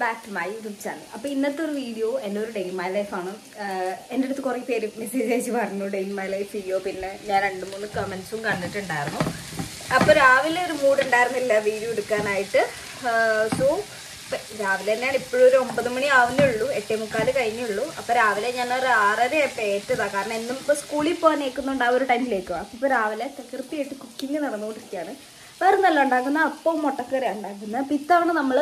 Back to my YouTube channel അപ്പോൾ ഇന്നത്തെ ഒരു വീഡിയോ എൻ്റെ ഒരു ഡേ മൈ ലൈഫാണ് എൻ്റെ അടുത്ത് കുറേ പേര് മെസ്സേജ് അയച്ച് പറഞ്ഞു ഡേ മൈ ലൈഫ് വീഡിയോ പിന്നെ ഞാൻ രണ്ട് മൂന്ന് കമൻസും കണ്ടിട്ടുണ്ടായിരുന്നു അപ്പോൾ രാവിലെ ഒരു മൂഡ് ഉണ്ടായിരുന്നില്ല വീഡിയോ എടുക്കാനായിട്ട് സോ രാവിലെ തന്നെയാണ് ഇപ്പോഴും ഒരു ഒമ്പത് മണി ആവുന്നേ ഉള്ളൂ എട്ടേ മുക്കാൽ കഴിഞ്ഞുള്ളൂ അപ്പോൾ രാവിലെ ഞാൻ ഒരു ആറര ആയപ്പോൾ ഏറ്റതാണ് കാരണം എന്നും ഇപ്പോൾ സ്കൂളിൽ പോകാൻ ഏൽക്കുന്നുണ്ട് ആ ഒരു ടൈമിലേക്കും അപ്പോൾ ഇപ്പോൾ രാവിലെ കൃത്യമായിട്ട് കുക്കിംഗ് നടന്നുകൊണ്ടിരിക്കുകയാണ് വേറെ നല്ല ഉണ്ടാക്കുന്ന അപ്പവും മുട്ടക്കറി ഉണ്ടാക്കുന്നത് അപ്പോൾ ഇത്തവണ നമ്മൾ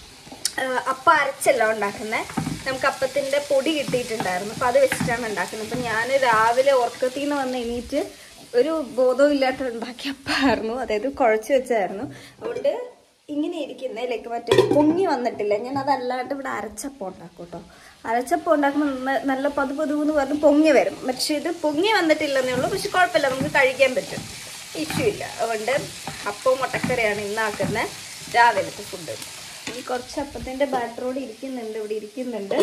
അപ്പം അരച്ചല്ല ഉണ്ടാക്കുന്നത് നമുക്ക് അപ്പത്തിൻ്റെ പൊടി കിട്ടിയിട്ടുണ്ടായിരുന്നു അപ്പോൾ അത് വെച്ചിട്ടാണ് ഉണ്ടാക്കുന്നത് അപ്പം ഞാൻ രാവിലെ ഉറക്കത്തിൽ നിന്ന് വന്ന് എണീറ്റ് ഒരു ബോധവും ഇല്ലാത്ത ഉണ്ടാക്കിയ അപ്പമായിരുന്നു അതായത് കുഴച്ച് വെച്ചായിരുന്നു അതുകൊണ്ട് ഇങ്ങനെ ഇരിക്കുന്നതിലേക്ക് മറ്റേ പൊങ്ങി വന്നിട്ടില്ല ഞാൻ അതല്ലാണ്ട് ഇവിടെ അരച്ചപ്പം ഉണ്ടാക്കും കേട്ടോ അരച്ചപ്പം ഉണ്ടാക്കുമ്പോൾ നന്ന- നല്ല പതു പതുവെന്ന് പറഞ്ഞ് പൊങ്ങി വരും പക്ഷേ ഇത് പൊങ്ങി വന്നിട്ടില്ലെന്നേ ഉള്ളൂ പക്ഷെ കുഴപ്പമില്ല നമുക്ക് കഴിക്കാൻ പറ്റും ഇഷ്യൂ ഇല്ല അതുകൊണ്ട് അപ്പവും മുട്ടക്കറിയാണ് ഇന്നാക്കുന്നത് രാവിലത്തെ ഫുഡ് ഇനി കുറച്ച് അപ്പത്തിൻ്റെ ബാറ്ററോട് ഇരിക്കുന്നുണ്ട് ഇവിടെ ഇരിക്കുന്നുണ്ട്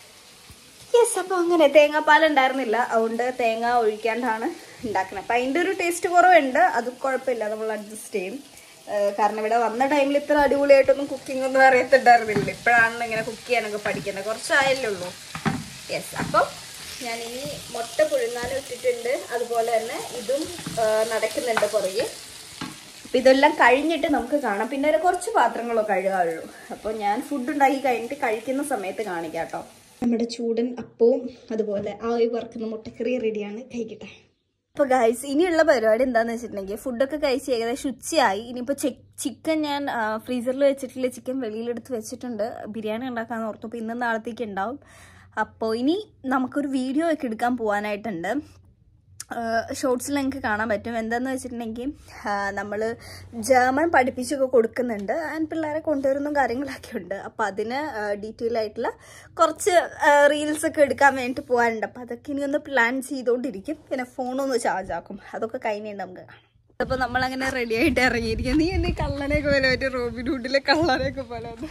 യെസ് അപ്പോൾ അങ്ങനെ തേങ്ങാപ്പാൽ ഉണ്ടായിരുന്നില്ല അതുകൊണ്ട് തേങ്ങ ഒഴിക്കാണ്ടാണ് ഉണ്ടാക്കുന്നത് അപ്പം അതിൻ്റെ ഒരു ടേസ്റ്റ് കുറവുണ്ട് അത് കുഴപ്പമില്ല നമ്മൾ അഡ്ജസ്റ്റ് ചെയ്യും ഏഹ് കാരണം ഇവിടെ വന്ന ടൈമിൽ ഇത്ര അടിപൊളിയായിട്ടൊന്നും കുക്കിംഗ് ഒന്നും അറിയത്തുണ്ടായിരുന്നില്ല ഇപ്പോഴാണ് ഇങ്ങനെ കുക്ക് ചെയ്യാനൊക്കെ പഠിക്കുന്നത് കുറച്ചായല്ലേ ഉള്ളൂ യെസ് അപ്പം ഞാൻ ഇനി മുട്ട പുഴുങ്ങാനും ഇട്ടിട്ടുണ്ട് അതുപോലെ തന്നെ ഇതും ഏഹ് നടക്കുന്നുണ്ട് പുറകെ അപ്പം ഇതെല്ലാം കഴിഞ്ഞിട്ട് നമുക്ക് കാണാം പിന്നെ ഒരു കുറച്ച് പാത്രങ്ങളോ കഴുകാറുള്ളൂ അപ്പോൾ ഞാൻ ഫുഡ് ഉണ്ടാക്കി കഴിഞ്ഞിട്ട് കഴിക്കുന്ന സമയത്ത് കാണിക്കാം കേട്ടോ നമ്മുടെ ചൂടൻ അപ്പവും അതുപോലെ ആ ഒരു വറുക്കുന്ന മുട്ടക്കറി റെഡിയാണ് കഴിക്കട്ടെ അപ്പോൾ ഗൈസ് ഇനിയുള്ള പരിപാടി എന്താന്ന് വെച്ചിട്ടുണ്ടെങ്കിൽ ഫുഡൊക്കെ കഴിച്ച് ഏകദേശം ഉച്ചയായി ഇനിയിപ്പോൾ ചിക്കൻ ഞാൻ ഫ്രീസറിൽ വെച്ചിട്ടില്ല ചിക്കൻ വെളിയിലെടുത്ത് വെച്ചിട്ടുണ്ട് ബിരിയാണി ഉണ്ടാക്കാമെന്ന് ഓർത്തു അപ്പോൾ ഇന്നും നാളത്തേക്ക് ഉണ്ടാവും അപ്പോൾ ഇനി നമുക്കൊരു വീഡിയോ ഒക്കെ എടുക്കാൻ പോകാനായിട്ടുണ്ട് ഷോർട്സിൽ നിങ്ങൾക്ക് കാണാൻ പറ്റും എന്താന്ന് വെച്ചിട്ടുണ്ടെങ്കിൽ നമ്മൾ ജർമ്മൻ പഠിപ്പിച്ചൊക്കെ കൊടുക്കുന്നുണ്ട് ആൻഡ് പിള്ളേരെ കൊണ്ടുവരുന്ന കാര്യങ്ങളൊക്കെ ഉണ്ട് അപ്പോൾ അതിന് ഡീറ്റെയിൽ ആയിട്ടുള്ള കുറച്ച് റീൽസ് ഒക്കെ എടുക്കാൻ വേണ്ടിയിട്ട് പോകാനുണ്ട് അപ്പോൾ അതൊക്കെ ഇനി ഒന്ന് പ്ലാൻ ചെയ്തുകൊണ്ടിരിക്കും പിന്നെ ഫോണൊന്ന് ചാർജ് ആക്കും അതൊക്കെ കഴിഞ്ഞിട്ട് നമുക്ക് കാണാം അപ്പോൾ നമ്മളങ്ങനെ റെഡി ആയിട്ട് ഇറങ്ങിയിരിക്കും നീ എന്നെ കള്ളനെയൊക്കെ പോലെ മറ്റേ റോബിൻ ഹുഡിലെ കള്ളനെയൊക്കെ പോലെ ഒന്ന്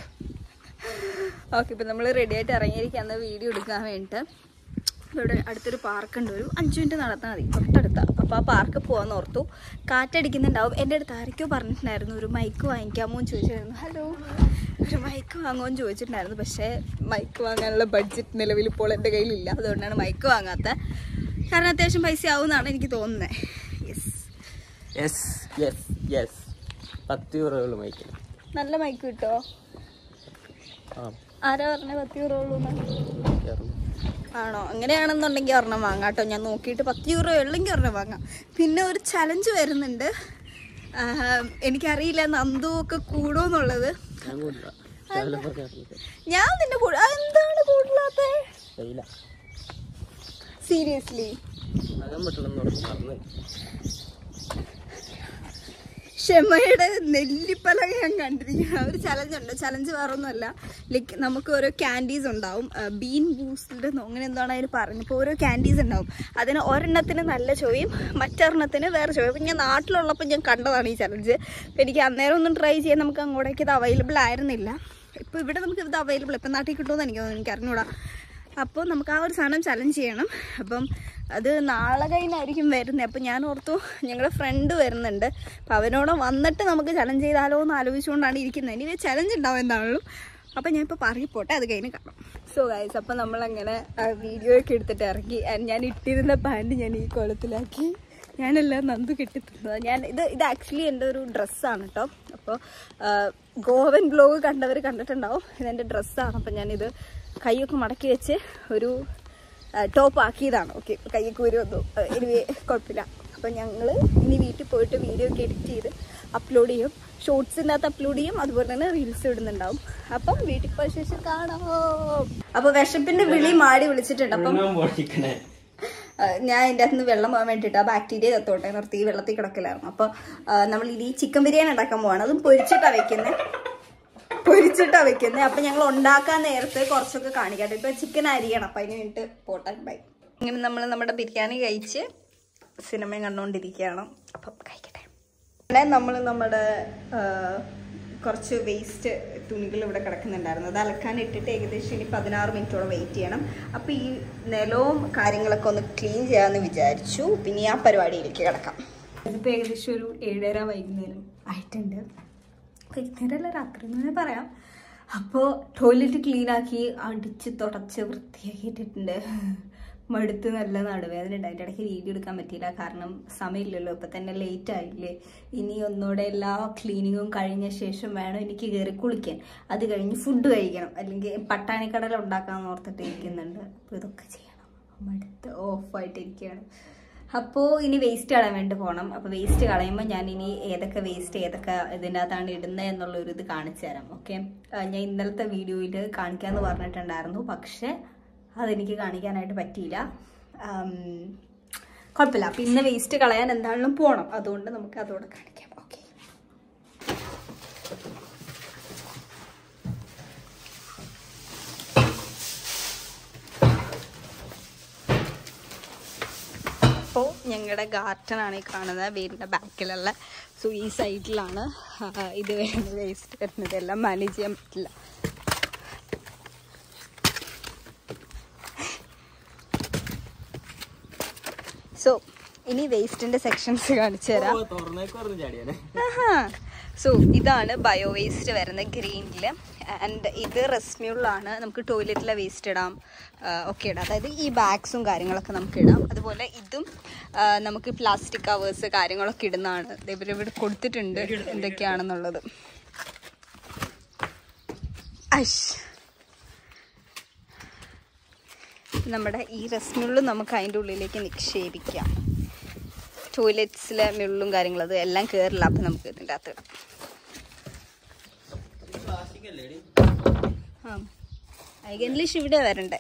ഓക്കെ ഇപ്പം നമ്മൾ റെഡി ആയിട്ട് ഇറങ്ങിയിരിക്കുകയാണ് വീഡിയോ എടുക്കാൻ വേണ്ടിയിട്ട് ഇവിടെ അടുത്തൊരു പാർക്ക് ഉണ്ട് ഒരു അഞ്ച് മിനിറ്റ് നടന്നാൽ മതി തൊട്ടടുത്ത അപ്പോൾ ആ പാർക്ക് പോകാമെന്ന് ഓർത്തു കാറ്റടിക്കുന്നുണ്ടാവും എൻ്റെ അടുത്ത് ആരൊക്കെയോ പറഞ്ഞിട്ടുണ്ടായിരുന്നു ഒരു മൈക്ക് വാങ്ങിക്കാമോ എന്ന് ചോദിച്ചിരുന്നു ഹലോ ഒരു മൈക്ക് വാങ്ങുമോ എന്ന് ചോദിച്ചിട്ടുണ്ടായിരുന്നു പക്ഷേ മൈക്ക് വാങ്ങാനുള്ള ബഡ്ജറ്റ് നിലവിൽ ഇപ്പോൾ എൻ്റെ കയ്യിലില്ല അതുകൊണ്ടാണ് മൈക്ക് വാങ്ങാത്തത് കാരണം അത്യാവശ്യം പൈസ ആവുമെന്നാണ് എനിക്ക് തോന്നുന്നത് യെസ് യെസ് യെസ് യെസ് പത്ത് യൂറോയുള്ള മൈക്കിൽ നല്ല മൈക്ക് കിട്ടുമോ ആ ആരാ പറഞ്ഞത് പത്ത് യൂറോ ഉള്ളൂ ചേർന്നു ആണോ അങ്ങനെയാണെന്നുണ്ടെങ്കിൽ ഒരെണ്ണം വാങ്ങാം കേട്ടോ ഞാൻ നോക്കിയിട്ട് പത്ത് യൂറോ ഉള്ളെങ്കിൽ ഒരെണ്ണം വാങ്ങാം പിന്നെ ഒരു ചലഞ്ച് വരുന്നുണ്ട് ആഹ് എനിക്കറിയില്ല നന്ദു ഒക്കെ കൂടുമെന്നുള്ളത് ഞാൻ കൂടില്ല രാവിലെ പറഞ്ഞില്ല ഞാൻ നിന്നെ കൂടെ ആ, എന്താണ് കൂടില്ലാത്ത കഴിയില്ല സീരിയസ്ലി അകം പറ്റണമെന്ന് പറഞ്ഞു മറന്നു ക്ഷമയുടെ നെല്ലിപ്പലക ഞാൻ കണ്ടിരിക്കുന്ന ഒരു ചലഞ്ച് ഉണ്ട് ചലഞ്ച് വേറൊന്നുമല്ല ലൈക്ക് നമുക്ക് ഓരോ ക്യാൻഡീസ് ഉണ്ടാവും ബീൻ ബൂസ്റ്റഡ് അങ്ങനെ എന്താണ് അതിന് പറഞ്ഞു ഇപ്പോൾ ഓരോ ക്യാൻഡീസ് ഉണ്ടാവും അതിന് ഒരെണ്ണത്തിന് നല്ല ചോയും മറ്റൊരെണ്ണത്തിന് വേറെ ചോയും അപ്പം ഞാൻ നാട്ടിലുള്ളപ്പോൾ ഞാൻ കണ്ടതാണ് ഈ ചലഞ്ച് അപ്പം എനിക്ക് അന്നേരം ഒന്നും ട്രൈ ചെയ്യാൻ നമുക്ക് അങ്ങോട്ടേക്ക് ഇത് അവൈലബിൾ ആയിരുന്നില്ല ഇപ്പോൾ ഇവിടെ നമുക്ക് ഇത് അവൈലബിൾ ഇപ്പം നാട്ടിൽ കിട്ടുമെന്ന് എനിക്ക് തോന്നുന്നു എനിക്ക് അറിഞ്ഞൂടാ അപ്പോൾ നമുക്ക് ആ ഒരു സാധനം ചലഞ്ച് ചെയ്യണം അപ്പം അത് നാളെ കഴിഞ്ഞായിരിക്കും വരുന്നത് അപ്പം ഞാൻ ഓർത്തു ഞങ്ങളുടെ ഫ്രണ്ട് വരുന്നുണ്ട് അപ്പം അവനോട് വന്നിട്ട് നമുക്ക് ചലഞ്ച് ചെയ്താലോ എന്ന് ആലോചിച്ചുകൊണ്ടാണ് ഇരിക്കുന്നത് ഇനി ചലഞ്ച് ഉണ്ടാവും എന്താണല്ലോ അപ്പം ഞാൻ ഇപ്പോൾ പറയിപ്പോട്ടെ അത് കഴിഞ്ഞ് കാണാം സോ ഗൈസ് അപ്പം നമ്മളങ്ങനെ വീഡിയോ ഒക്കെ എടുത്തിട്ട് ഇറങ്ങി And ഞാൻ ഇട്ടിരുന്ന പാൻറ് ഞാൻ ഈ കുളത്തിലാക്കി ഞാനെല്ലാം നന്ദു കെട്ടിത്തന്നത് ഞാൻ ഇത് ഇത് ആക്ച്വലി എൻ്റെ ഒരു ഡ്രസ്സാണ് കേട്ടോ അപ്പോൾ ഗോവൻ ബ്ലോഗ് കണ്ടവർ കണ്ടിട്ടുണ്ടാവും ഇതെൻ്റെ ഡ്രസ്സാണ് അപ്പം ഞാനിത് കൈയൊക്കെ മടക്കി വെച്ച് ഒരു ടോപ്പ് ആക്കിയതാണ് ഓക്കെ കൈയൊക്കെ ഒരു വന്നു ഇനി കുഴപ്പമില്ല അപ്പം ഞങ്ങൾ ഇനി വീട്ടിൽ പോയിട്ട് വീഡിയോ ഒക്കെ എഡിറ്റ് ചെയ്ത് അപ്ലോഡ് ചെയ്യും ഷോർട്സിൻ്റെ അകത്ത് അപ്ലോഡ് ചെയ്യും അതുപോലെ തന്നെ റീൽസ് ഇടുന്നുണ്ടാവും അപ്പം വീട്ടിൽ പോയ ശേഷം കാണാം അപ്പോൾ വിശപ്പിൻ്റെ വിളി മാടി വിളിച്ചിട്ടുണ്ട് അപ്പം പൊളിക്കണേ ആ, ഞാൻ അതിൻ്റെ അകത്ത് നിന്ന് വെള്ളം പോകാൻ വേണ്ടിയിട്ട് ആ ബാക്ടീരിയ തത്തോട്ടെ നിർത്തി ഈ വെള്ളത്തിൽ കിടക്കില്ലായിരുന്നു അപ്പോൾ നമ്മൾ ഇനി ചിക്കൻ ബിരിയാണി ഉണ്ടാക്കാൻ പോവാണ് അതും പൊരിച്ചിട്ടാണ് വെക്കുന്നത് പൊരിച്ചിട്ടാണ് വെക്കുന്നത് അപ്പം ഞങ്ങൾ ഉണ്ടാക്കാൻ നേരത്തെ കുറച്ചൊക്കെ കാണിക്കട്ടെ ഇപ്പോൾ ചിക്കൻ അരിയണം അപ്പം അതിന് വേണ്ടിയിട്ട് പോട്ടെ ബൈ ഇങ്ങനെ നമ്മൾ നമ്മുടെ ബിരിയാണി കഴിച്ച് സിനിമയും കണ്ടുകൊണ്ടിരിക്കുകയാണ് അപ്പം കഴിക്കട്ടെ പിന്നെ നമ്മൾ നമ്മുടെ ആ, കുറച്ച് വേസ്റ്റ് തുണികൾ ഇവിടെ കിടക്കുന്നുണ്ടായിരുന്നു അത് അലക്കാൻ ഇട്ടിട്ട് ഏകദേശം ഇനി പതിനാറ് മിനിറ്റോളം വെയിറ്റ് ചെയ്യണം അപ്പോൾ ഈ നിലവും കാര്യങ്ങളൊക്കെ ഒന്ന് ക്ലീൻ ചെയ്യാമെന്ന് വിചാരിച്ചു പിന്നെ ആ പരിപാടിയിലേക്ക് കിടക്കാം ഇതിപ്പോൾ ഏകദേശം ഒരു ഏഴര വൈകുന്നേരം ആയിട്ടുണ്ട് വൈകുന്നേരമല്ല രാത്രി എന്ന് തന്നെ പറയാം അപ്പോൾ ടോയ്ലറ്റ് ക്ലീൻ ആക്കി അടിച്ച് തുടച്ച് വൃത്തിയാക്കിയിട്ടിട്ടുണ്ട് മടുത്ത് നല്ല നടുവേദന ഉണ്ട് അതിൻ്റെ ഇടയ്ക്ക് വീഡിയോ എടുക്കാൻ പറ്റിയില്ല കാരണം സമയമില്ലല്ലോ ഇപ്പം തന്നെ ലേറ്റ് ആയില്ലേ ഇനി ഒന്നുകൂടെ എല്ലാ ക്ലീനിങ്ങും കഴിഞ്ഞ ശേഷം വേണം എനിക്ക് കയറി കുളിക്കാൻ അത് കഴിഞ്ഞ് ഫുഡ് കഴിക്കണം അല്ലെങ്കിൽ പട്ടാണിക്കടല ഉണ്ടാക്കാമെന്ന് ഓർത്തിട്ട് ഇരിക്കുന്നുണ്ട് അപ്പോൾ ഇതൊക്കെ ചെയ്യണം മടുത്ത് ഓഫായിട്ടിരിക്കുകയാണ് അപ്പോൾ ഇനി വേസ്റ്റ് കളയാൻ വേണ്ടി പോകണം അപ്പോൾ വേസ്റ്റ് കളയുമ്പോൾ ഞാൻ ഇനി ഏതൊക്കെ വേസ്റ്റ് ഏതൊക്കെ ഇതിൻ്റെ അകത്താണ് ഇടുന്നത് എന്നുള്ളൊരു ഇത് കാണിച്ചു തരാം ഓക്കെ ഞാൻ ഇന്നലത്തെ വീഡിയോയിൽ കാണിക്കാമെന്ന് പറഞ്ഞിട്ടുണ്ടായിരുന്നു പക്ഷേ അതെനിക്ക് കാണിക്കാനായിട്ട് പറ്റിയില്ല ആം, കുഴപ്പമില്ല അപ്പം ഇന്ന് വേസ്റ്റ് കളയാൻ എന്താണെങ്കിലും പോകണം അതുകൊണ്ട് നമുക്ക് അതോടെ കാണിക്കാം ഓക്കെ അപ്പോൾ ഞങ്ങളുടെ ഗാർഡനാണ് ഈ കാണുന്നത് വീടിൻ്റെ ബാക്കിലുള്ള സോ ഈ സൈഡിലാണ് ആ, ഇത് വരുന്നത് വേസ്റ്റ് വരുന്നത് എല്ലാം മാനേജ് ചെയ്യാൻ പറ്റില്ല സോ ഇനി വേസ്റ്റിൻ്റെ സെക്ഷൻസ് കാണിച്ചു തരാം തുറന്നേക്ക് പറഞ്ഞു ചാടിയാനെ സോ ഇതാണ് ബയോ വേസ്റ്റ് വരുന്നത് ഗ്രീനിൽ ആൻഡ് ഇത് റെസ്മ്യൂളാണ് നമുക്ക് ടോയ്ലറ്റിലെ വേസ്റ്റ് ഇടാം ഒക്കെ ഇടാം അതായത് ഈ ബാഗ്സും കാര്യങ്ങളൊക്കെ നമുക്ക് ഇടാം അതുപോലെ ഇതും ആ, നമുക്ക് പ്ലാസ്റ്റിക് കവേഴ്സ് കാര്യങ്ങളൊക്കെ ഇടുന്നതാണ് ദേ ഇവര് ഇവിടെ കൊടുത്തിട്ടുണ്ട് എന്തൊക്കെയാണെന്നുള്ളത് അഷ് നമ്മുടെ ഈ റെസ്മ്യൂളും നമുക്ക് അതിൻ്റെ ഉള്ളിലേക്ക് നിക്ഷേപിക്കാം ടോയ്ലറ്റ്സിലെ മുള്ളും കാര്യങ്ങളും അത് എല്ലാം കയറില്ല അപ്പം നമുക്ക് ഇതിൻ്റെ അകത്ത് ഇടാം പ്ലാസ്റ്റിക് അല്ലേ ആ ഐഗൻലിഷ് ഇവിടെ വരണ്ടേ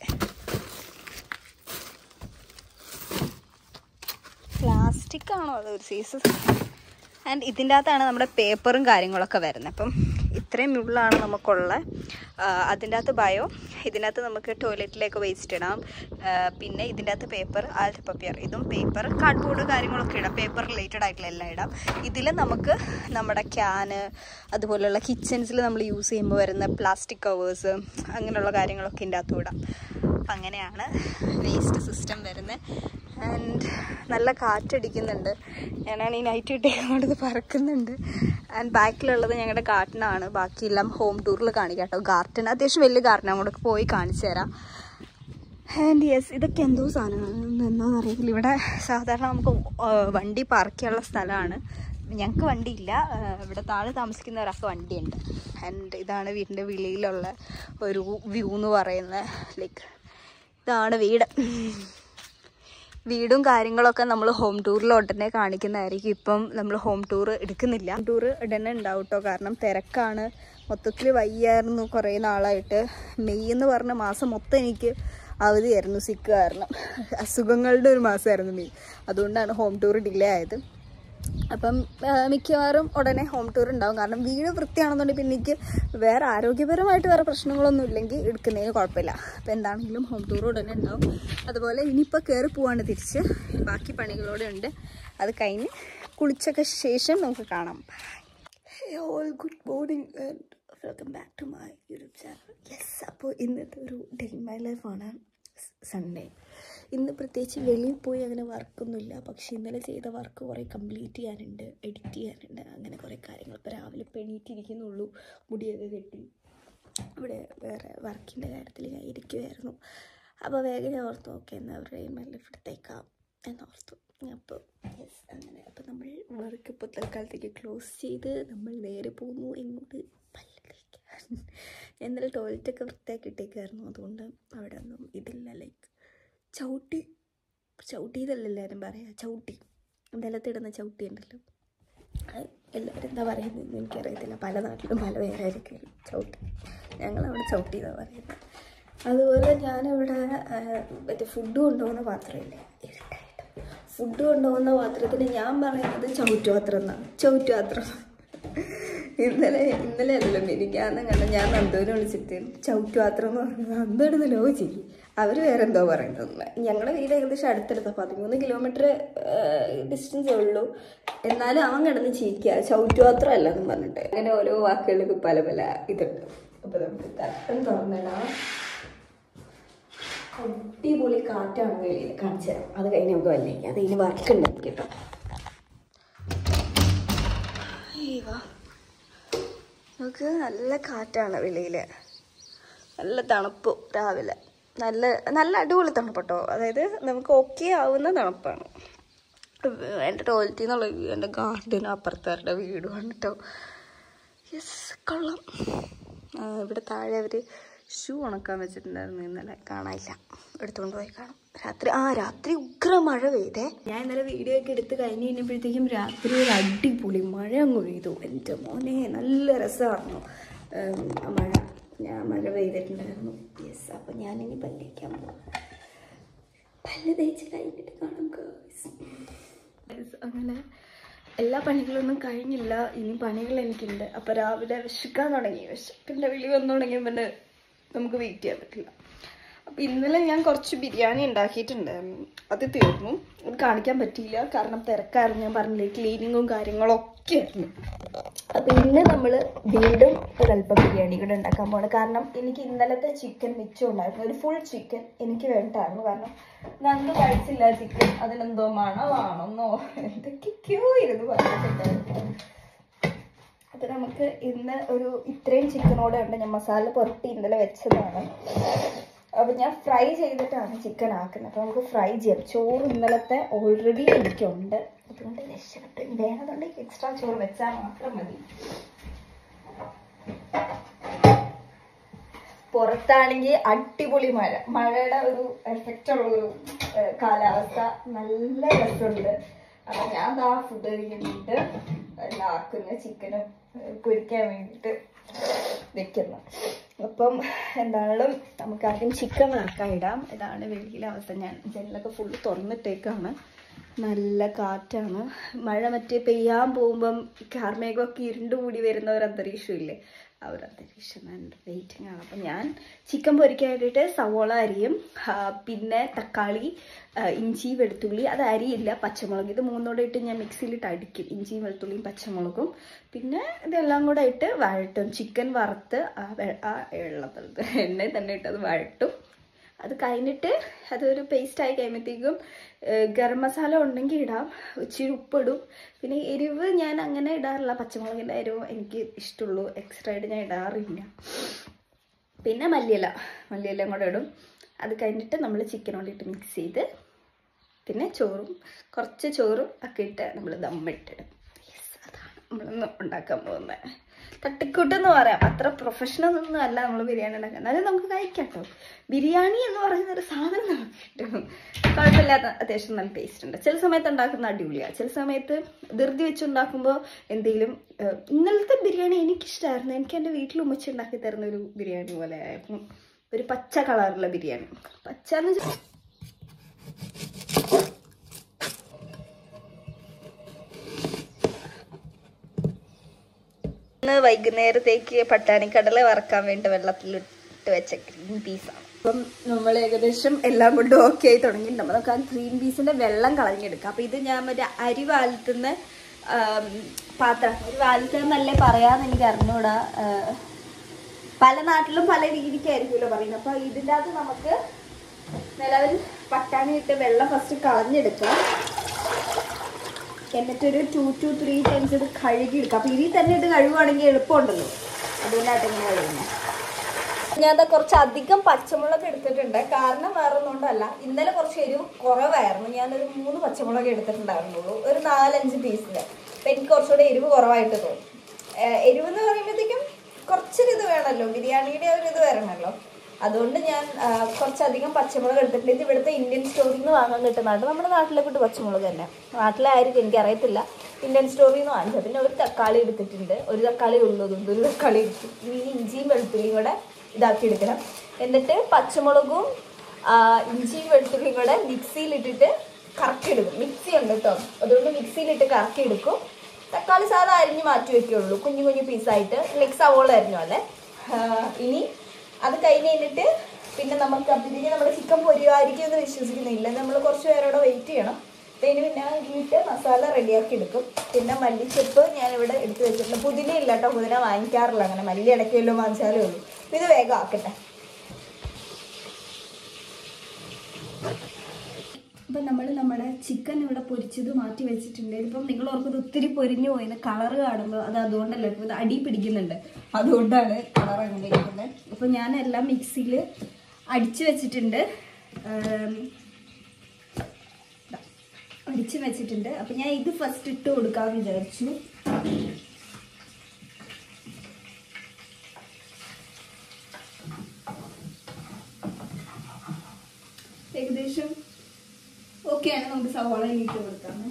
പ്ലാസ്റ്റിക് ആണോ അത് ഒരു സൈസ് ആൻഡ് ഇതിൻ്റെ അകത്താണ് നമ്മുടെ പേപ്പറും കാര്യങ്ങളൊക്കെ വരുന്നത് അപ്പം ഇത്രയും മുള്ളാണ് നമുക്കുള്ള അതിൻ്റെ അകത്ത് ബയോ ഇതിൻ്റെ അകത്ത് നമുക്ക് ടോയ്ലറ്റിലേക്ക് വേസ്റ്റ് ഇടാം ആ, പിന്നെ ഇതിൻ്റെ അകത്ത് പേപ്പർ ആൽറ്റ് പപ്പിയർ ഇതും പേപ്പർ കാർഡ്ബോർഡ് കാര്യങ്ങളൊക്കെ ഇടാം പേപ്പർ റിലേറ്റഡ് ആയിട്ടുള്ള എല്ലാം ഇടാം ഇതിൽ നമുക്ക് നമ്മുടെ ക്യാന് അതുപോലെയുള്ള കിച്ചൺസിൽ നമ്മൾ യൂസ് ചെയ്യുമ്പോൾ വരുന്ന പ്ലാസ്റ്റിക് കവേഴ്സ് അങ്ങനെയുള്ള കാര്യങ്ങളൊക്കെ ഇതിൻ്റെ അകത്തും ഇടാം അപ്പം അങ്ങനെയാണ് വേസ്റ്റ് സിസ്റ്റം വരുന്നത് ആൻഡ് നല്ല കാറ്റടിക്കുന്നുണ്ട് ഞാനാണ് ഈ നൈറ്റ് ഇട്ടേക്കൊണ്ട് ഇത് പറക്കുന്നുണ്ട് ആൻഡ് ബാക്കിലുള്ളത് ഞങ്ങളുടെ ഗാർഡനാണ് ബാക്കിയെല്ലാം ഹോം ടൂറിൽ കാണിക്കാം കേട്ടോ ഗാർഡൻ അത്യാവശ്യം വലിയ ഗാർഡൻ അങ്ങോട്ട് പോയി കാണിച്ചു തരാം ആൻഡ് യെസ് ഇതൊക്കെ എന്തോ സാധനമാണ് എന്താണെന്ന് അറിയില്ല ഇവിടെ സാധാരണ നമുക്ക് ആ, വണ്ടി പാർക്ക് ചെയ്യാനുള്ള സ്ഥലമാണ് ഞങ്ങൾക്ക് വണ്ടിയില്ല ആ, ഇവിടെ താഴെ താമസിക്കുന്നവരൊക്കെ വണ്ടിയുണ്ട് ആൻഡ് ഇതാണ് വീടിൻ്റെ വെളിയിലുള്ള ഒരു വ്യൂ എന്ന് പറയുന്നത് ലൈക്ക് ഇതാണ് വീട് വീടും കാര്യങ്ങളൊക്കെ നമ്മൾ ഹോം ടൂറിൽ ഉടനെ കാണിക്കുന്നതായിരിക്കും ഇപ്പം നമ്മൾ ഹോം ടൂർ എടുക്കുന്നില്ല ഹോം ടൂർ ഉടനെ ഉണ്ടാവും കേട്ടോ കാരണം തിരക്കാണ് മൊത്തത്തിൽ വയ്യായിരുന്നു കുറേ നാളായിട്ട് മെയ് എന്ന് പറഞ്ഞ മാസം മൊത്തം എനിക്ക് അവധിയായിരുന്നു സിക്ക് കാരണം അസുഖങ്ങളുടെ ഒരു മാസമായിരുന്നു മെയ് അതുകൊണ്ടാണ് ഹോം ടൂർ ഡിലേ ആയത് അപ്പം ആ, മിക്കവാറും ഉടനെ ഹോം ടൂർ ഉണ്ടാവും കാരണം വീട് വൃത്തിയാണെന്നുണ്ടെങ്കിൽ പിന്നെ എനിക്ക് വേറെ ആരോഗ്യപരമായിട്ട് വേറെ പ്രശ്നങ്ങളൊന്നും ഇല്ലെങ്കിൽ എടുക്കുന്നതിന് കുഴപ്പമില്ല അപ്പം എന്താണെങ്കിലും ഹോം ടൂർ ഉടനെ ഉണ്ടാവും അതുപോലെ ഇനിയിപ്പോൾ കയറി പോവാണ് തിരിച്ച് ബാക്കി പണികളോടെ ഉണ്ട് അത് കഴിഞ്ഞ് കുളിച്ചൊക്കെ ശേഷം നമുക്ക് കാണാം Hey all, good morning and welcome back to my YouTube channel. Yes, അപ്പോൾ ഇന്നത്തെ ഒരു ഡേ ഇൻ മൈ ലൈഫാണ് സൺഡേ ഇന്ന് പ്രത്യേകിച്ച് വെളിയിൽ പോയി അങ്ങനെ വർക്കൊന്നുമില്ല പക്ഷേ ഇന്നലെ ചെയ്ത വർക്ക് കുറേ കംപ്ലീറ്റ് ചെയ്യാനുണ്ട് എഡിറ്റ് ചെയ്യാനുണ്ട് അങ്ങനെ കുറേ കാര്യങ്ങൾ ഇപ്പോൾ രാവിലെ ഇപ്പോൾ എണീറ്റിരിക്കുന്നുള്ളൂ മുടിയൊക്കെ കെട്ടി ഇവിടെ വേറെ വർക്കിൻ്റെ കാര്യത്തിൽ ഞാൻ ഇരിക്കുമായിരുന്നു അപ്പോൾ വേഗം ഞാൻ ഓർത്തു ഓക്കെ എന്നാൽ അവരുടെ ഇമെയിൽ എടുത്തേക്കാം എന്നോർത്തു അപ്പോൾ യെസ് അങ്ങനെ അപ്പോൾ നമ്മൾ വർക്ക് ഇപ്പോൾ തൽക്കാലത്തേക്ക് ക്ലോസ് ചെയ്ത് നമ്മൾ നേരെ പോകുന്നു എങ്ങോട്ട് പല്ല് തേക്കാൻ ഞാൻ ഇന്നലെ ടോയ്ലറ്റൊക്കെ വൃത്തിയാക്കി ഇട്ടേക്കായിരുന്നു അതുകൊണ്ട് അവിടെ ഒന്നും ഇതില്ല ലൈക്ക് ചവിട്ടി ചവിട്ടി ഇതല്ല എല്ലാവരും പറയാ ചവിട്ടി നിലത്തിടുന്ന ചവിട്ടി ഉണ്ടല്ലോ അത് എല്ലാവരും എന്താ പറയുന്നതെന്ന് എനിക്കറിയത്തില്ല പല നാട്ടിലും പല പേരായിരിക്കും ചവിട്ടി ഞങ്ങളവിടെ ചവിട്ടി എന്നാണ് പറയുന്നത് അതുപോലെ ഞാനിവിടെ ആ, മറ്റേ ഫുഡ് കൊണ്ടുപോകുന്ന പാത്രമില്ലേ ഇരുട്ടായിട്ട് ഫുഡ് കൊണ്ടുപോകുന്ന പാത്രത്തിന് ഞാൻ പറയുന്നത് ചവിറ്റുപാത്രം എന്നാണ് ചവിറ്റുപാത്രം ഇന്നലെ ഇന്നലെ അല്ലല്ലോ മിനിക്കാന്ന് കണ്ട ഞാൻ നന്ദുവിനെ വിളിച്ചിട്ട് ചവിറ്റുപാത്രം എന്ന് പറഞ്ഞത് നന്ദുവിടുന്ന് ലോ ചെയ്യും അവർ വേറെ എന്തോ പറയുന്നത് ഞങ്ങളുടെ വീട് ഏകദേശം അടുത്തടുത്ത പതിമൂന്ന് കിലോമീറ്റർ ഡിസ്റ്റൻസേ ഉള്ളൂ എന്നാലും അവൻ കിടന്ന് ചീക്കുക ചവിറ്റുപാത്രം അല്ല എന്ന് പറഞ്ഞിട്ട് അങ്ങനെ ഓരോ വാക്കുകൾക്ക് പല പല ഇതുണ്ട് അപ്പൊ നമുക്ക് തട്ടം തുറന്നിടാം അടിപൊളി കാറ്റാണ് വെളിയിൽ കാണിച്ചു തരാം അത് കഴിഞ്ഞ് നമുക്ക് വല്ലേക്ക് അത് ഇനി വർക്ക് ഉണ്ട് കേട്ടോ അയ്യോ. നമുക്ക് നല്ല കാറ്റാണ് വെളിയിൽ നല്ല തണുപ്പ് രാവിലെ നല്ല നല്ല അടിപൊളി തണുപ്പ് കേട്ടോ അതായത് നമുക്ക് ഓക്കെ ആവുന്ന തണുപ്പാണ് എൻ്റെ ടോയ്ലറ്റിൽ നിന്നുള്ള വ്യൂ എൻ്റെ ഗാർഡനും അപ്പുറത്താരുടെ വീടുമാണ് കേട്ടോ യെസ് കൊള്ളാം ആ, ഇവിടെ താഴെ അവർ ഷൂ ഉണക്കാൻ വെച്ചിട്ടുണ്ടായിരുന്നു ഇന്നലെ കാണാനില്ല എടുത്തുകൊണ്ട് പോയി കാണാം രാത്രി ആ രാത്രി ഉഗ്ര മഴ പെയ്തേ ഞാൻ ഇന്നലെ വീഡിയോ ഒക്കെ എടുത്ത് കഴിഞ്ഞ് കഴിഞ്ഞപ്പോഴത്തേക്കും രാത്രി ഒരു അടിപൊളി മഴ അങ്ങ് പെയ്തു എൻ്റെ മോനെ നല്ല രസമായിരുന്നു ഉം, ആ മഴ ഞാൻ മഴ പെയ്തിട്ടുണ്ടായിരുന്നു യെസ് അപ്പം ഞാനിനി പല്ലിക്കാൻ പോകും പല്ല് തേച്ച് കഴിഞ്ഞിട്ട് കാണാം ഗേൾസ് അങ്ങനെ എല്ലാ പണികളൊന്നും കഴിഞ്ഞില്ല ഇനി പണികൾ എനിക്കുണ്ട് അപ്പൊ രാവിലെ വിശക്കാൻ തുടങ്ങി വിശപ്പിന്റെ വിളി വന്നു തുടങ്ങി പിന്നെ നമുക്ക് വെയിറ്റ് ചെയ്യാൻ പറ്റില്ല അപ്പൊ ഇന്നലെ ഞാൻ കുറച്ച് ബിരിയാണി ഉണ്ടാക്കിയിട്ടുണ്ടായിരുന്നു അത് തീർന്നു അത് കാണിക്കാൻ പറ്റിയില്ല കാരണം തിരക്കായിരുന്നു ഞാൻ പറഞ്ഞില്ലേ ക്ലീനിങ്ങും കാര്യങ്ങളും ഒക്കെ ആയിരുന്നു അപ്പൊ ഇന്ന് നമ്മൾ വീണ്ടും ഒരല്പം ബിരിയാണി കൂടെ ഉണ്ടാക്കാൻ പോണ് കാരണം എനിക്ക് ഇന്നലത്തെ ചിക്കൻ മിച്ചം ഉണ്ടായിരുന്നു ഒരു ഫുൾ ചിക്കൻ എനിക്ക് വേണ്ടായിരുന്നു കാരണം നന്ന് കഴിച്ചില്ല ചിക്കൻ അതിനെന്തോ മണമാണെന്നോ എന്തൊക്കെയോ ഇരുന്ന് പറഞ്ഞിട്ടുണ്ടായിരുന്നു അപ്പൊ നമുക്ക് ഇന്ന് ഒരു ഇത്രയും ചിക്കനോടെ ഉണ്ട് ഞാൻ മസാല പുരട്ടി ഇന്നലെ വെച്ചതാണ് അപ്പൊ ഞാൻ ഫ്രൈ ചെയ്തിട്ടാണ് ചിക്കൻ ആക്കുന്നത് അപ്പൊ നമുക്ക് ഫ്രൈ ചെയ്യാം ചോറ് ഇന്നലത്തെ ഓൾറെഡി എനിക്കുണ്ട് അതുകൊണ്ട് രക്ഷപ്പെട്ടു ഇനി വേണമെന്നുണ്ടെങ്കിൽ എക്സ്ട്രാ ചോറ് വെച്ചാൽ മാത്രം മതി പുറത്താണെങ്കിൽ അടിപൊളി മഴ മഴയുടെ ഒരു എഫക്റ്റ് ഉള്ള ഒരു ഏഹ്, കാലാവസ്ഥ നല്ല രസമുണ്ട് അപ്പൊ ഞാൻ ദാ ഫുഡ് കഴിക്കുന്നുണ്ട് എല്ലാം ആക്കുന്ന ചിക്കനും പൊരിക്കാൻ വേണ്ടിയിട്ട് വെക്കുന്നു അപ്പം എന്തായാലും നമുക്ക് ആദ്യം ചിക്കൻ വറക്കാൻ ഇടാം ഇതാണ് വെളിയിലെ അവസ്ഥ ഞാൻ ജനലൊക്കെ ഫുള്ള് തുറന്നിട്ടേക്കാണ് നല്ല കാറ്റാണ് മഴ മറ്റേ പെയ്യാൻ പോകുമ്പം ഈ കാർമേഘമൊക്കെ ഇരുണ്ട് കൂടി വരുന്ന ഒരു അന്തരീക്ഷം ഇല്ലേ ആ ഒരു അന്തരീക്ഷം വെയിറ്റിംഗ് ആണ് അപ്പം ഞാൻ ചിക്കൻ പൊരിക്കാൻ വേണ്ടിയിട്ട് സവോള അരിയും ആ, പിന്നെ തക്കാളി ആ, ഇഞ്ചി വെളുത്തുള്ളി അത് അരിയില്ല പച്ചമുളക് ഇത് മൂന്നോടെ ഇട്ട് ഞാൻ മിക്സിയിലിട്ട് അടിക്കും ഇഞ്ചിയും വെളുത്തുള്ളിയും പച്ചമുളകും പിന്നെ ഇതെല്ലാം കൂടെ ഇട്ട് വഴട്ടും ചിക്കൻ വറുത്ത് ആ വെ- ആ വെള്ളത്തിൽ എണ്ണയിൽ തന്നെ ഇട്ട് അത് വഴട്ടും അത് കഴിഞ്ഞിട്ട് അതൊരു പേസ്റ്റ് ആയി കഴിയുമ്പോഴത്തേക്കും ഏഹ്, ഗരം മസാല ഉണ്ടെങ്കിൽ ഇടാം ഇച്ചിരി ഉപ്പിടും പിന്നെ എരിവ് ഞാൻ അങ്ങനെ ഇടാറില്ല പച്ചമുളകിൻ്റെ എരിവ് എനിക്ക് ഇഷ്ടമുള്ളൂ എക്സ്ട്രാ ആയിട്ട് ഞാൻ ഇടാറില്ല പിന്നെ മല്ലിയില മല്ലിയിലയും കൂടെ ഇടും അത് കഴിഞ്ഞിട്ട് നമ്മൾ ചിക്കനോട് ഇട്ട് മിക്സ് ചെയ്ത് പിന്നെ ചോറും കുറച്ച് ചോറും ഒക്കെ ഇട്ട് നമ്മൾ ദമ്മിട്ടിടും യെസ് അതാണ് നമ്മളിന്ന് ഉണ്ടാക്കാൻ പോകുന്നത് തട്ടിക്കൂട്ടെന്ന് പറയാം അത്ര പ്രൊഫഷണൽ ഒന്നും അല്ല നമ്മൾ ബിരിയാണി ഉണ്ടാക്കാൻ എന്നാലും നമുക്ക് കഴിക്കാം കേട്ടോ ബിരിയാണി എന്ന് പറയുന്ന ഒരു സാധനം നമുക്ക് കിട്ടും കുഴപ്പമില്ലാത്ത അത്യാവശ്യം നല്ല ടേസ്റ്റ് ഉണ്ട് ചില സമയത്ത് ഉണ്ടാക്കുന്ന അടിപൊളിയാണ് ചില സമയത്ത് ധൃതി വെച്ചുണ്ടാക്കുമ്പോൾ എന്തെങ്കിലും ഏഹ്, ഇന്നലത്തെ ബിരിയാണി എനിക്കിഷ്ടമായിരുന്നു എനിക്ക് എൻ്റെ വീട്ടിൽ ഉമ്മച്ചി ഉണ്ടാക്കി തരുന്ന ഒരു ബിരിയാണി പോലെ ആയിരുന്നു ഒരു പച്ച കളറുള്ള ബിരിയാണി പച്ച എന്ന് വെച്ചാൽ ഇന്ന് വൈകുന്നേരത്തേക്ക് പട്ടാണിക്കടല വറക്കാൻ വേണ്ടി വെള്ളത്തിലിട്ട് വെച്ച ഗ്രീൻ പീസാണ് അപ്പം നമ്മൾ ഏകദേശം എല്ലാം കൊണ്ടും ഓക്കെ ആയി തുടങ്ങിയിട്ടുണ്ട് അപ്പോൾ നമുക്ക് ആ ഗ്രീൻ പീസിന്റെ വെള്ളം കളഞ്ഞെടുക്കാം അപ്പം ഇത് ഞാൻ മറ്റേ അരി വാലത്തുന്ന ആം, പാത്രം അരി വാലത്തുന്നല്ലേ പറയാന്ന് എനിക്ക് അറിഞ്ഞൂടാ ആ, പല നാട്ടിലും പല രീതിക്കായിരിക്കുമല്ലോ പറയുന്നത് അപ്പോൾ ഇതിൻ്റെ അകത്ത് നമുക്ക് നിലവിൽ പട്ടാണി ഇട്ട് വെള്ളം ഫസ്റ്റ് കളഞ്ഞെടുക്കാം എന്നിട്ടൊരു ടു ടു ത്രീ ടൈംസ് ഇത് കഴുകിയെടുക്കാം അപ്പം ഇതിൽ തന്നെ ഇത് കഴുകുവാണെങ്കിൽ എളുപ്പമുണ്ടല്ലോ അതുകൊണ്ടായിട്ട് ഇങ്ങനെ കഴുകുന്നത് ഞാൻ ദാ കുറച്ച് അധികം പച്ചമുളക് എടുത്തിട്ടുണ്ട് കാരണം വേറെ ഒന്നുകൊണ്ടല്ല ഇന്നലെ കുറച്ച് എരിവ് കുറവായിരുന്നു ഞാനൊരു മൂന്ന് പച്ചമുളക് എടുത്തിട്ടുണ്ടായിരുന്നുള്ളൂ ഒരു നാലഞ്ച് പീസിൽ അപ്പം എനിക്ക് കുറച്ചുകൂടെ എരിവ് കുറവായിട്ട് തോന്നി ഏഹ് എരിവ് എന്ന് പറയുമ്പോഴത്തേക്കും കുറച്ചൊരു ഇത് വേണമല്ലോ ബിരിയാണിയുടെ ഒരു ഇത് വരണമല്ലോ അതുകൊണ്ട് ഞാൻ ആ, കുറച്ചധികം പച്ചമുളക് എടുത്തിട്ടുണ്ട് ഇത് ഇവിടുത്തെ ഇന്ത്യൻ സ്റ്റോറിൽ നിന്ന് വാങ്ങാൻ കിട്ടുന്നതാണ് നമ്മുടെ നാട്ടിലെ കൂട്ട് പച്ചമുളക് തന്നെ നാട്ടിലായിരിക്കും എനിക്കറിയത്തില്ല ഇന്ത്യൻ സ്റ്റോറിൽ നിന്ന് വാങ്ങിച്ചത് പിന്നെ ഒരു തക്കാളി എടുത്തിട്ടുണ്ട് ഒരു തക്കാളി ഉള്ളതുകൊണ്ട് ഒരു തക്കാളി എടുത്തു ഇനി ഇഞ്ചിയും വെളുത്തുള്ളിയും കൂടെ ഇതാക്കി എടുക്കണം എന്നിട്ട് പച്ചമുളകും ആ, ഇഞ്ചിയും വെളുത്തുള്ളിയും കൂടെ മിക്സിയിലിട്ടിട്ട് കറക്കിയെടുക്കും മിക്സി ഉണ്ട് കേട്ടോ അതുകൊണ്ട് മിക്സിയിലിട്ട് കറക്കിയെടുക്കും തക്കാളി സാധാ അരിഞ്ഞ് മാറ്റി വെക്കുള്ളൂ കുഞ്ഞു കുഞ്ഞു പീസായിട്ട് ലൈക്ക് സവോള അരിഞ്ഞു അല്ലേ ഇനി അത് കഴിഞ്ഞ് കഴിഞ്ഞിട്ട് പിന്നെ നമുക്ക് അപ്പോഴത്തേക്ക് നമ്മുടെ ചിക്കൻ പൊരിയായിരിക്കും എന്ന് വിശ്വസിക്കുന്നില്ല നമ്മൾ കുറച്ച് പേരോടെ വെയിറ്റ് ചെയ്യണം പിന്നെ പിന്നെ വീട്ട് മസാല റെഡിയാക്കി എടുക്കും പിന്നെ മല്ലിച്ചെപ്പ് ഞാനിവിടെ എടുത്ത് വെച്ചിട്ടുണ്ട് പുതിന ഇല്ല കേട്ടോ പുതിന വാങ്ങിക്കാറില്ല അങ്ങനെ മല്ലി ഇടയ്ക്കല്ലോ വാങ്ങിച്ചാലേ ഉള്ളൂ അപ്പൊ ഇത് വേഗം ആക്കട്ടെ അപ്പം നമ്മൾ നമ്മുടെ ചിക്കൻ ഇവിടെ പൊരിച്ചത് മാറ്റി വെച്ചിട്ടുണ്ട് ഇതിപ്പം നിങ്ങൾ ഓർക്കുന്നത് ഒത്തിരി പൊരിഞ്ഞു പോയിന്ന് കളറ് കാണുമ്പോൾ അത് അതുകൊണ്ടല്ല ഇപ്പം ഇത് അടി പിടിക്കുന്നുണ്ട് അതുകൊണ്ടാണ് കളർ അങ്ങനെ ഇരിക്കുന്നത് അപ്പം ഞാൻ എല്ലാം മിക്സിയിൽ അടിച്ചു വെച്ചിട്ടുണ്ട് ഏം, ദാ, അടിച്ചു വെച്ചിട്ടുണ്ട് അപ്പം ഞാൻ ഇത് ഫസ്റ്റ് ഇട്ട് കൊടുക്കാമെന്ന് വിചാരിച്ചു ഏകദേശം ഓക്കെയാണ് നമുക്ക് സവാള ഇട്ട് കൊടുക്കാമേ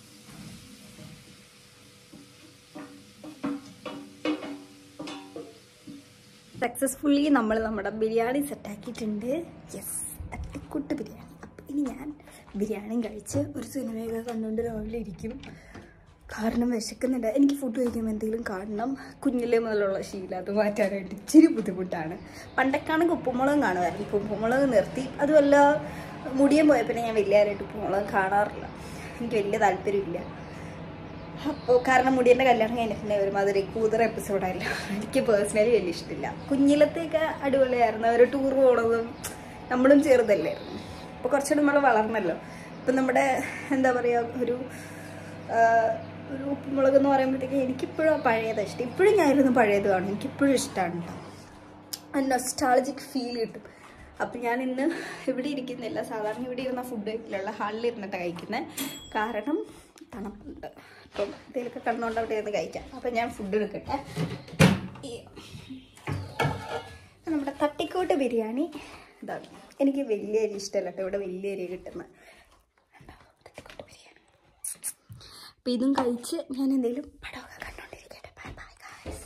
സക്സസ്ഫുള്ളി നമ്മൾ നമ്മുടെ ബിരിയാണി സെറ്റാക്കിയിട്ടുണ്ട് യെസ് തട്ടിക്കുട്ട് ബിരിയാണി അപ്പം ഇനി ഞാൻ ബിരിയാണിയും കഴിച്ച് ഒരു സിനിമയൊക്കെ കണ്ടുകൊണ്ട് രാവിലെ ഇരിക്കും കാരണം വിശക്കുന്നുണ്ട് എനിക്ക് ഫുഡ് കഴിക്കുമ്പോൾ എന്തെങ്കിലും കാണണം കുഞ്ഞിലേ മുതലുള്ള ശീലം അത് മാറ്റാനായിട്ട് ഇച്ചിരി ബുദ്ധിമുട്ടാണ് പണ്ടൊക്കെയാണെങ്കിൽ ഉപ്പുമുളകും കാണുമായിരുന്നു ഇപ്പോൾ ഉപ്പുമുളക് നിർത്തി അതുമല്ല മുടിയും പോയ പിന്നെ ഞാൻ വലിയതായിട്ട് ഉപ്പുമുളക് കാണാറില്ല എനിക്ക് വലിയ താല്പര്യമില്ല അപ്പോൾ കാരണം മുടിയൻ്റെ കല്യാണം കഴിഞ്ഞ പിന്നെ ഒരുമാതിരി കൂതറ എപ്പിസോഡായില്ല എനിക്ക് പേഴ്സണലി വലിയ ഇഷ്ടമില്ല കുഞ്ഞിലത്തേക്ക് അടിപൊളിയായിരുന്നു ഒരു ടൂർ പോണതും നമ്മളും ചെറുതല്ലായിരുന്നു ഇപ്പോൾ കുറച്ചുകൂടി നമ്മൾ വളർന്നല്ലോ ഇപ്പം നമ്മുടെ എന്താ പറയുക ഒരു ആ, ഒരു ഉപ്പുമുളക് എന്ന് പറയുമ്പോഴത്തേക്ക് എനിക്കിപ്പോഴും ആ പഴയത് ഇഷ്ടം ഇപ്പോഴും ഞാനിരുന്ന് പഴയത് കാണും എനിക്കിപ്പോഴും ഇഷ്ടമാണ് കേട്ടോ നൊസ്റ്റാളജിക് ഫീൽ കിട്ടും അപ്പം ഞാൻ ഇന്ന് ഇവിടെ ഇരിക്കുന്നില്ല സാധാരണ ഇവിടെ ഇരുന്ന ഫുഡ് കഴിക്കില്ല ഹാളിൽ ഇരുന്നിട്ട് കഴിക്കുന്നത് കാരണം തണുപ്പുണ്ട് അപ്പം എന്തെങ്കിലുമൊക്കെ കണ്ണുകൊണ്ട് അവിടെ ഇരുന്ന് കഴിക്കാം അപ്പം ഞാൻ ഫുഡ് എടുക്കട്ടെ ഈ നമ്മുടെ തട്ടിക്കോട്ട് ബിരിയാണി ഇതാണ് എനിക്ക് വലിയ അരി ഇഷ്ടമല്ല കേട്ടോ ഇവിടെ വലിയ അരി കിട്ടുന്നത് തട്ടിക്കോട്ട് ബിരിയാണി അപ്പം ഇതും കഴിച്ച് ഞാൻ എന്തെങ്കിലും പടമൊക്കെ കണ്ടോണ്ടിരിക്കട്ടെ ബൈ ബൈ ഗായ്സ്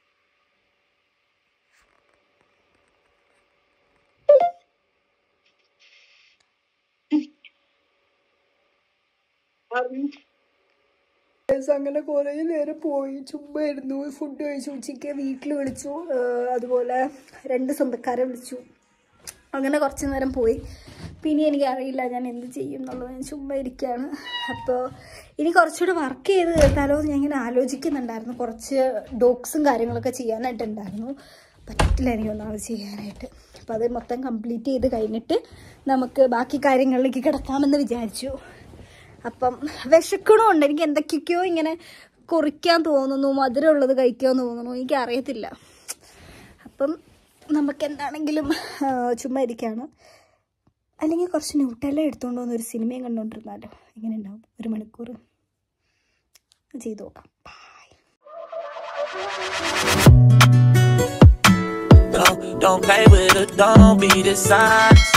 ദിവസം അങ്ങനെ കുറേ നേരം പോയി ചുമ്മാ ഇരുന്നു ഫുഡ് കഴിച്ചു ഉച്ചയ്ക്ക് വീട്ടിൽ വിളിച്ചു ആ, അതുപോലെ രണ്ട് സ്വന്തക്കാരെ വിളിച്ചു അങ്ങനെ കുറച്ച് നേരം പോയി പിന്നെ എനിക്കറിയില്ല ഞാൻ എന്ത് ചെയ്യും എന്നുള്ളത് ഞാൻ ചുമ്മാ ഇരിക്കുകയാണ് അപ്പോൾ ഇനി കുറച്ചുകൂടെ വർക്ക് ചെയ്ത് തീർത്താലോ എന്ന് ഞാൻ ഇങ്ങനെ ആലോചിക്കുന്നുണ്ടായിരുന്നു കുറച്ച് ഡോക്സും കാര്യങ്ങളൊക്കെ ചെയ്യാനായിട്ടുണ്ടായിരുന്നു പറ്റില്ല എനിക്കൊന്നും അത് ചെയ്യാനായിട്ട് അപ്പോൾ അത് മൊത്തം കംപ്ലീറ്റ് ചെയ്ത് കഴിഞ്ഞിട്ട് നമുക്ക് ബാക്കി കാര്യങ്ങളിലേക്ക് കിടക്കാമെന്ന് വിചാരിച്ചു അപ്പം വിശക്കണമുണ്ട് എനിക്ക് എന്തൊക്കെയൊക്കെയോ ഇങ്ങനെ കുറിക്കാൻ തോന്നുന്നു മധുരമുള്ളത് കഴിക്കാൻ തോന്നുന്നു എനിക്ക് അറിയത്തില്ല അപ്പം നമുക്ക് എന്താണെങ്കിലും ആ, ചുമ്മാ ഇരിക്കുകയാണ് അല്ലെങ്കിൽ കുറച്ച് ന്യൂട്ടെല്ലാം എടുത്തുകൊണ്ട് വന്ന് ഒരു സിനിമയും കണ്ടുകൊണ്ടിരുന്നാലോ എങ്ങനെ ഉണ്ടാവും ഒരു മണിക്കൂർ ചെയ്തു നോക്കാം bye Don't, don't play with it, don't be dishonest.